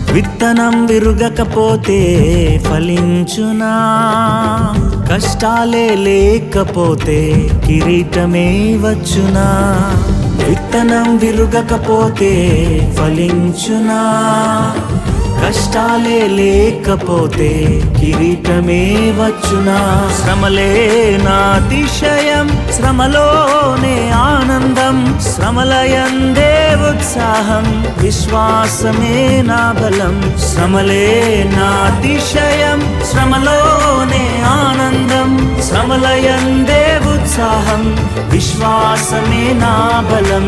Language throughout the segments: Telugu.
విత్తనం విరుగకపోతే ఫలించునా కష్టాలే లేకపోతే కిరీటమే వచ్చునా విత్తనం విరుగకపోతే ఫలించునా కష్టాలే లేకపోతే కిరీటమే వచ్చునా శ్రమలే నా అతిశయం శ్రమలోనే ఆనందం శ్రమలయందే ఉత్సాహం విశ్వాసమే నా బలం శ్రమలే నా అతిశయం శ్రమలోనే ఆనందం శ్రమలయందే ఉత్సాహం విశ్వాసమే నా బలం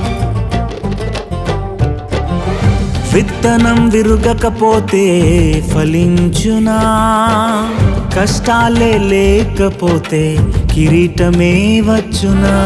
విత్తనం విరుగకపోతే ఫలించునా కష్టాలే లేకపోతే కిరీటమే వచ్చునా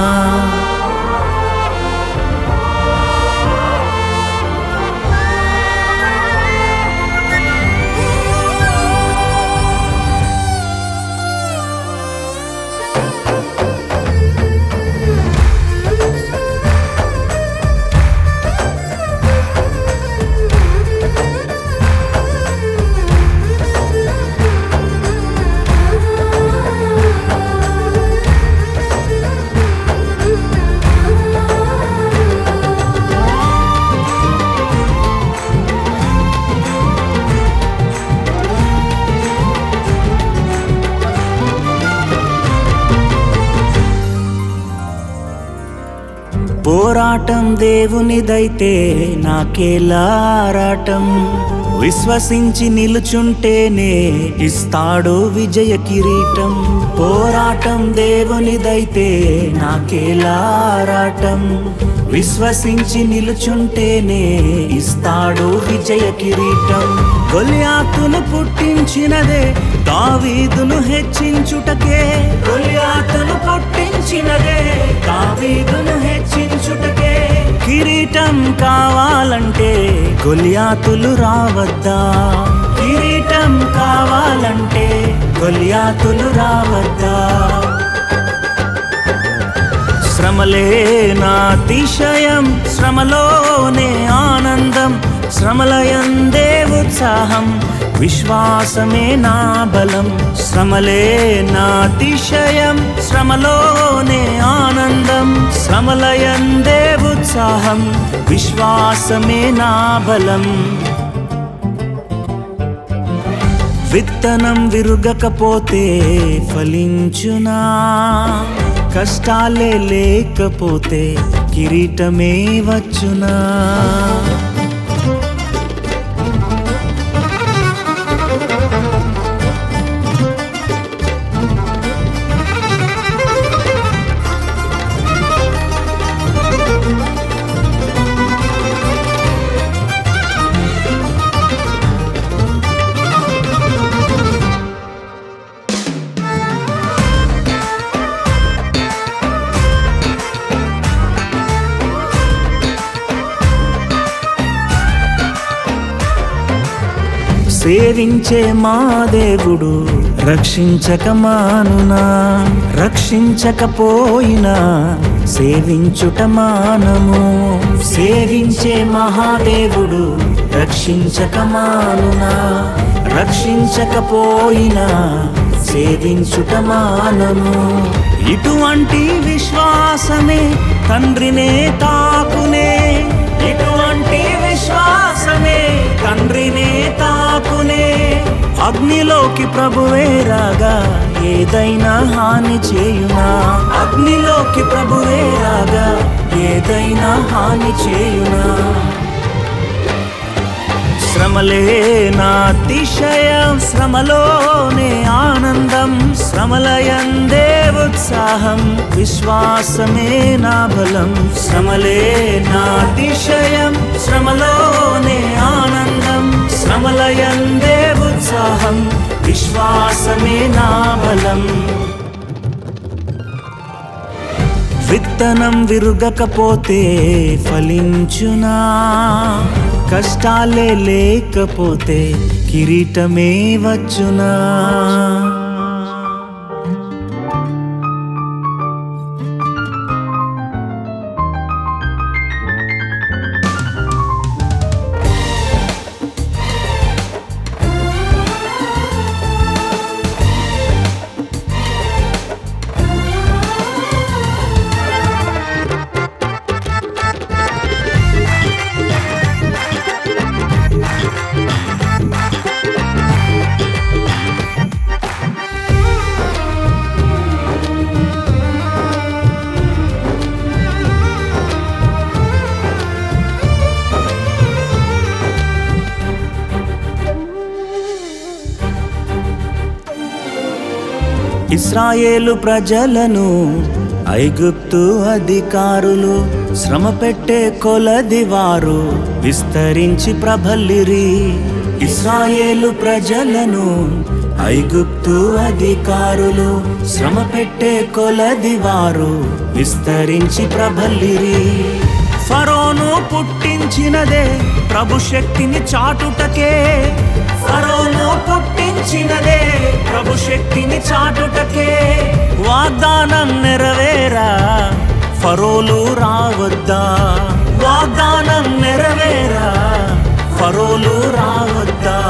పోరాటం దేవునిదైతే నాకేలారాటం విశ్వసించి నిలుచుంటేనే ఇస్తాడు విజయ కిరీటం పోరాటం దేవునిదైతే నాకేలారాటం విశ్వసించి నిలుచుంటేనే ఇస్తాడు విజయ కిరీటం గొలియాతును పుట్టించినదే దావీదును హెచ్చించుటకే గొలియాతును పుట్టించినదే దావీదును హెచ్చించుటకే కిరీటం కావాలంటే గొలియాతులు రావద్దా కిరీటం కావాలంటే గొలియాతులు రావద్దా శ్రమలే నా అతిశయం శ్రమలోనే ఆనందం శ్రమలయందే ఉత్సాహం విశ్వాసమే నా బలం శ్రమలే నా అతిశయం శ్రమలోనే ఆనందం శ్రమలయందే ఉత్సాహం విశ్వాసమే నా బలం విత్తనం విరుగకపోతే ఫలించునా కష్టాలే లేకపోతే కిరీటమే వచ్చునా సేవించే మా దేవుడు రక్షించక మానునా రక్షించకపోయినా సేవించుట మానము సేవించే మహాదేవుడు రక్షించక మానునా రక్షించకపోయినా సేవించుట మానము ఇటువంటి విశ్వాసమే తండ్రినే తాకునే ఇటువంటి విశ్వాసమే తండ్రినే తాకునే అగ్నిలోకి ప్రభువే రాగా ఏదైనా హాని చేయునా అగ్నిలోకి ప్రభువే రాగా ఏదైనా హాని చేయునా శ్రమలే నా అతిశయం శ్రమలోనే ఆనందం శ్రమలయందే ఉత్సాహం విశ్వాసమే నా బలం శ్రమలే నా అతిశయం శ్రమలోనే ఆనందం శ్రమలయందే ఉత్సాహం విశ్వాసమే నా బలం విత్తనం విరుగకపోతే ఫలించునా కష్టాలే లేకపోతే కిరీటమే వచ్చునా ఇస్రాయేలు ప్రజలను ఐగుప్తు అధికారులు శ్రమ పెట్టే కొలది వారు విస్తరించి ప్రబలిరి ఇస్రాయేలు ప్రజలను ఐగుప్తు అధికారులు శ్రమ పెట్టే కొలది వారు విస్తరించి ప్రబలిరి ఫరోను పుట్టించినదే ప్రభు శక్తిని చాటుటకే ఫరోను పుట్టించినదే ప్రభు శక్తిని చాటుటకే వాగ్దానం నెరవేరా ఫరోలు రావద్దా వాగ్దానం నెరవేరా ఫరోలు రావద్దా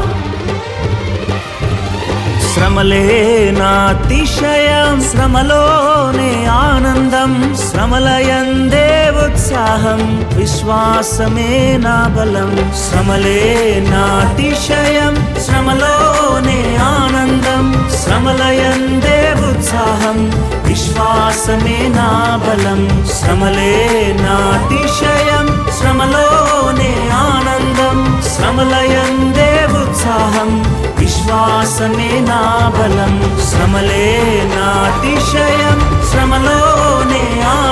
శ్రమలే నా అతిశయం శ్రమలోనే ఆనందం శ్రమలయందే ఉత్సాహం విశ్వాసమే నా బలం శ్రమలే నా అతిశయం శ్రమలోనే ఆనందం శ్రమలయందే ఉత్సాహం విశ్వాసమే నా బలం శ్రమలే నా అతిశయం శ్రమలోనే ఆనందం శ్రమలయందే ఉత్సాహం విశ్వాసమే నా బలం శ్రమలే నా అతిశయం శ్రమలోనే